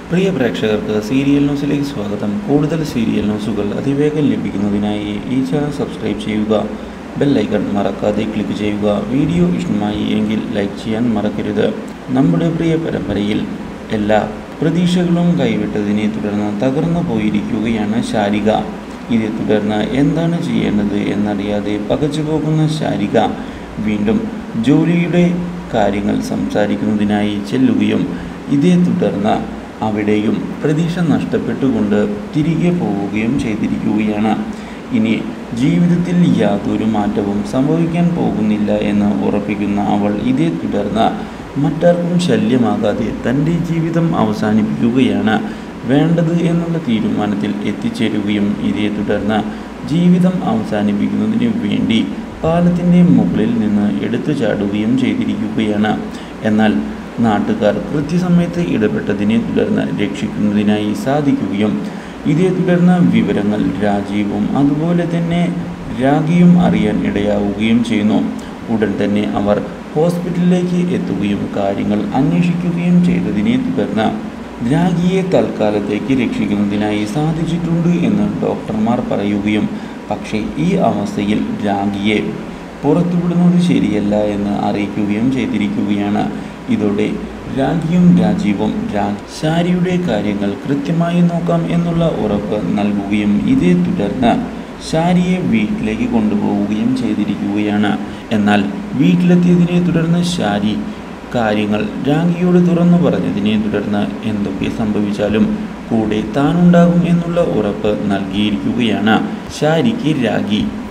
പ്രിയ പ്രേക്ഷകർക്ക് സീരിയൽ ന്യൂസിലേക്ക് സ്വാഗതം കൂടുതൽ സീരിയൽ ന്യൂസുകൾ അതിവേഗം ലഭിക്കുന്നതിനായി ഈ ചാനൽ സബ്സ്ക്രൈബ് ചെയ്യുക ബെൽ ഐക്കൺ മറക്കാതെ ക്ലിക്ക് ചെയ്യുക വീഡിയോ ഇഷ്ടമായി എങ്കിൽ ലൈക്ക് ചെയ്യാൻ മറക്കരുത് നമ്മുടെ പ്രിയ പരമ്പരയിൽ എല്ലാ പ്രതീക്ഷകളും കൈവിട്ടതിനെ തുടർന്ന് തകർന്നു പോയിരിക്കുകയാണ് ശാരിക ഇതേ തുടർന്ന് എന്താണ് ചെയ്യേണ്ടത് എന്നറിയാതെ പകച്ചു പോകുന്ന ശാരിക വീണ്ടും ജോലിയുടെ കാര്യങ്ങൾ സംസാരിക്കുന്നതിനായി ചെല്ലുകയും ഇതേ തുടർന്ന് അവിടെയും പ്രതീക്ഷ നഷ്ടപ്പെട്ടുകൊണ്ട് തിരികെ പോവുകയും ചെയ്തിരിക്കുകയാണ് ഇനി ജീവിതത്തിൽ യാതൊരു മാറ്റവും സംഭവിക്കാൻ പോകുന്നില്ല എന്ന് ഉറപ്പിക്കുന്ന അവൾ ഇതേ തുടർന്ന് മറ്റാർക്കും ശല്യമാകാതെ തൻ്റെ ജീവിതം അവസാനിപ്പിക്കുകയാണ് വേണ്ടത് എന്നുള്ള തീരുമാനത്തിൽ എത്തിച്ചേരുകയും ഇതേ തുടർന്ന് ജീവിതം അവസാനിപ്പിക്കുന്നതിന് വേണ്ടി പാലത്തിൻ്റെ മുകളിൽ നിന്ന് എടുത്തു ചാടുകയും ചെയ്തിരിക്കുകയാണ് എന്നാൽ നാട്ടുകാർ കൃത്യസമയത്ത് ഇടപെട്ടതിനെ തുടർന്ന് രക്ഷിക്കുന്നതിനായി സാധിക്കുകയും ഇതേ തുടർന്ന് വിവരങ്ങൾ രാജീവും അതുപോലെ തന്നെ രാഗിയും അറിയാൻ ഇടയാവുകയും ചെയ്യുന്നു ഉടൻ തന്നെ അവർ ഹോസ്പിറ്റലിലേക്ക് എത്തുകയും കാര്യങ്ങൾ അന്വേഷിക്കുകയും ചെയ്തതിനെ തുടർന്ന് രാഗിയെ തൽക്കാലത്തേക്ക് രക്ഷിക്കുന്നതിനായി സാധിച്ചിട്ടുണ്ട് എന്ന് ഡോക്ടർമാർ പറയുകയും പക്ഷേ ഈ അവസ്ഥയിൽ രാഗിയെ പുറത്തുവിടുന്നത് ശരിയല്ല എന്ന് അറിയിക്കുകയും ചെയ്തിരിക്കുകയാണ് ഇതോടെ രാഗിയും രാജീവും രാ ശാരിയുടെ കാര്യങ്ങൾ കൃത്യമായി നോക്കാം എന്നുള്ള ഉറപ്പ് നൽകുകയും ഇതേ തുടർന്ന് ശാരിയെ വീട്ടിലേക്ക് കൊണ്ടുപോവുകയും ചെയ്തിരിക്കുകയാണ് എന്നാൽ വീട്ടിലെത്തിയതിനെ തുടർന്ന് ശാരി കാര്യങ്ങൾ രാഗിയോട് തുറന്നു പറഞ്ഞതിനെ തുടർന്ന് എന്തൊക്കെ സംഭവിച്ചാലും കൂടെ താനുണ്ടാകും എന്നുള്ള ഉറപ്പ് നൽകിയിരിക്കുകയാണ് ശാരിക്ക് രാഗി